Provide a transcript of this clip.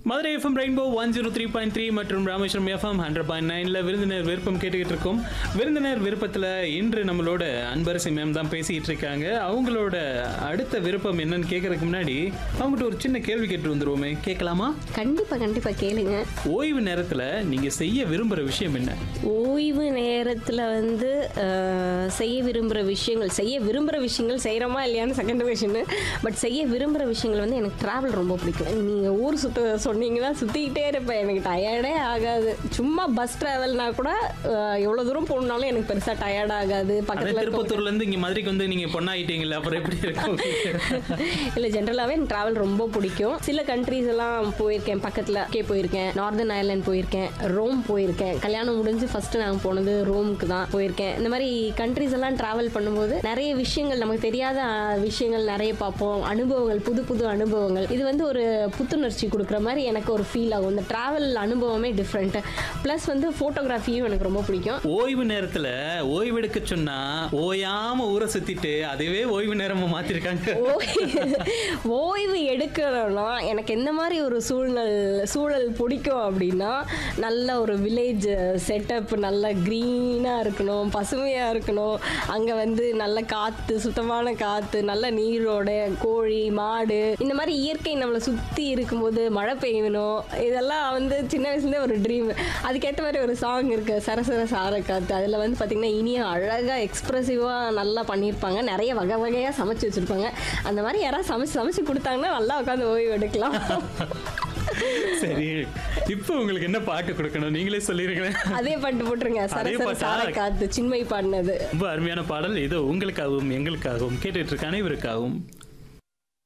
Madurai FM rainbow one zero three point three மற்றும் Rameswaram FM hundred point நைனில் விருந்தினர் விருப்பம் கேட்டுக்கிட்டு இருக்கோம் விருந்தினர் விருப்பத்தில் இன்று நம்மளோட அன்பரசி மேம் தான் பேசிக்கிட்டு இருக்காங்க அவங்களோட அடுத்த விருப்பம் என்னன்னு கேட்கறதுக்கு முன்னாடி அவங்ககிட்ட ஒரு சின்ன கேள்வி கேட்டு வந்துருவோமே கேட்கலாமா கண்டிப்பா கண்டிப்பா கேளுங்க ஓய்வு நேரத்தில் நீங்கள் செய்ய விரும்புகிற விஷயம் என்ன ஓய்வு நேரத்துல வந்து அஹ், செய்ய விரும்புகிற விஷயங்கள் செய்ய விரும்புகிற விஷயங்கள் செய்கிறோமா இல்லையான்னு செகண்ட் கொஷின் பட் செய்ய விரும்புகிற விஷயங்கள் வந்து எனக்கு ட்ராவல் ரொம்ப பிடிக்கும் நீங்கள் ஊர் சுத்த சொன்னீங்கன்னா சுற்றிக்கிட்டே இருப்பேன் எனக்கு டயர்டே ஆகாது சும்மா பஸ் ட்ராவல்னா கூட அஹ், எவ்வளோ தூரம் போகணுனாலும் எனக்கு பெருசாக டயர்ட் ஆகாது அதே பக்கத்தில் திருப்பத்தூர்லேருந்து இங்கே மதுரைக்கு வந்து நீங்கள் பொண்ணாயிட்டீங்களா அப்புறம் எப்படி இருக்கும் இல்லை ஜென்ரலாகவே எனக்கு ட்ராவல் ரொம்ப பிடிக்கும் சில கண்ட்ரீஸ் எல்லாம் போயிருக்கேன் பக்கத்தில் கே போயிருக்கேன் நார்தர்ன் ஐர்லாண்ட் போயிருக்கேன் ரோம் போயிருக்கேன் கல்யாணம் முடிஞ்சு ஃபர்ஸ்ட் நாங்கள் போனது ரோமுக்கு தான் போயிருக்கேன் இந்த மாதிரி கண்ட்ரீஸ் எல்லாம் ட்ராவல் பண்ணும்போது நிறைய விஷயங்கள் நமக்கு தெரியாத அஹ், விஷயங்கள் நிறைய பார்ப்போம் அனுபவங்கள் புது புது அனுபவங்கள் இது வந்து ஒரு புத்துணர்ச்சி கொடுக்குற மாதிரி எனக்கு ஒரு ஃபீல் ஆகும் இந்த ட்ராவல் அனுபவமே டிஃப்ரெண்ட் ப்ளஸ் வந்து ஃபோட்டோகிராஃபியும் எனக்கு ரொம்ப பிடிக்கும் ஓய்வு நேரத்துல ஓய்வு எடுக்க சொன்னா ஓயாம ஊரை சுத்திட்டு அதுவே ஓய்வு நேரமா மாத்திருக்காங்க ஓய்- ஓய்வு எடுக்கணும்னா எனக்கு எந்த மாதிரி ஒரு சூழ்நிலை சூழல் பிடிக்கும் அப்படின்னா நல்ல ஒரு வில்லேஜ் செட்டப் நல்ல க்ரீனாக இருக்கணும் பசுமையாக இருக்கணும் அங்கே வந்து நல்ல காற்று சுத்தமான காற்று நல்ல நீரோட கோழி மாடு இந்த மாதிரி இயற்கை நம்மளை சுற்றி இருக்கும்போது மழை பெய்யணும் இதெல்லாம் வந்து சின்ன வயசுலேருந்தே ஒரு ட்ரீம் அதுக்கேற்ற மாதிரி ஒரு சாங் இருக்கு சரசர சார காத்து அதில் வந்து பார்த்திங்கன்னா இனிய அழகாக எக்ஸ்ப்ரெசிவாக நல்லா பண்ணியிருப்பாங்க நிறைய வகை வகையாக சமைச்சு வச்சுருப்பாங்க அந்த மாதிரி யாராவது சமைச்சு சமைச்சு கொடுத்தாங்கன்னா நல்லா உட்காந்து ஓய்வு எடுக்கலாம் சரி இப்போ உங்களுக்கு என்ன பாட்டு கொடுக்கணும் நீங்களே சொல்லிருக்கிறேன் அதே பாட்டு போட்டுருங்க அதே சரசர பாட்டா? சார காத்து சின்மை பாடினது ரொம்ப அருமையான பாடல் ஏதோ உங்களுக்காகவும் எங்களுக்காகவும் கேட்டுட்டு இருக்க அனைவருக்காகவும்